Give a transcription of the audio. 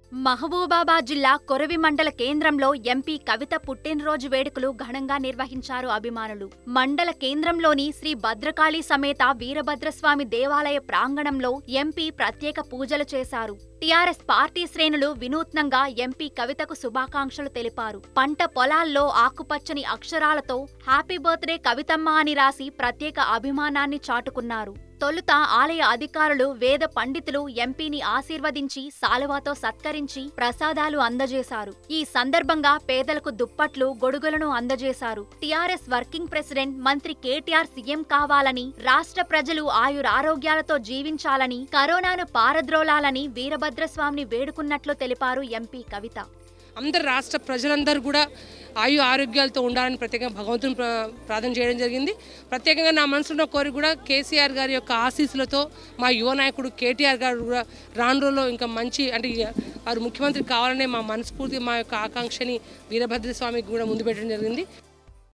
మహబూబాబాద్ జిల్లా కొరవి మండల కేంద్రంలో ఎంపీ కవిత పుట్టినరోజు వేడుకలు ఘనంగా నిర్వహించారు అభిమానులు మండల కేంద్రంలోని శ్రీ భద్రకాళి సమేత వీరభద్రస్వామి దేవాలయ ప్రాంగణంలో ఎంపీ ప్రత్యేక పూజలు చేశారు టీఆర్ఎస్ పార్టీ శ్రేణులు వినూత్నంగా ఎంపీ కవితకు శుభాకాంక్షలు తెలిపారు పంట పొలాల్లో ఆకుపచ్చని అక్షరాలతో హ్యాపీ బర్త్డే కవితమ్మ అని రాసి ప్రత్యేక అభిమానాన్ని చాటుకున్నారు తొలుత ఆలయ అధికారులు వేద పండితులు ఎంపీని ఆశీర్వదించి సాలువాతో సత్కరించి ప్రసాదాలు అందజేశారు ఈ సందర్భంగా పేదలకు దుప్పట్లు గొడుగులను అందజేశారు టీఆర్ఎస్ వర్కింగ్ ప్రెసిడెంట్ మంత్రి కేటీఆర్ సీఎం కావాలని రాష్ట్ర ప్రజలు ఆయురారోగ్యాలతో జీవించాలని కరోనాను పారద్రోలాలని వీరభద్రస్వామిని వేడుకున్నట్లు తెలిపారు ఎంపీ కవిత అందరు రాష్ట్ర ప్రజలందరూ కూడా ఆయు ఆరోగ్యాలతో ఉండాలని ప్రత్యేకంగా భగవంతుని ప్ర- ప్రార్థన చేయడం జరిగింది ప్రత్యేకంగా నా మనసులో ఉన్న కోరిక కూడా కేసీఆర్ గారి యొక్క ఆశీస్సులతో మా యువ నాయకుడు కేటీఆర్ గారు కూడా రాను రోజుల్లో ఇంకా మంచి అంటే ఇక వారు ముఖ్యమంత్రి కావాలనే మా మనస్ఫూర్తి మా యొక్క ఆకాంక్షని వీరభద్ర స్వామికి కూడా ముందు పెట్టడం జరిగింది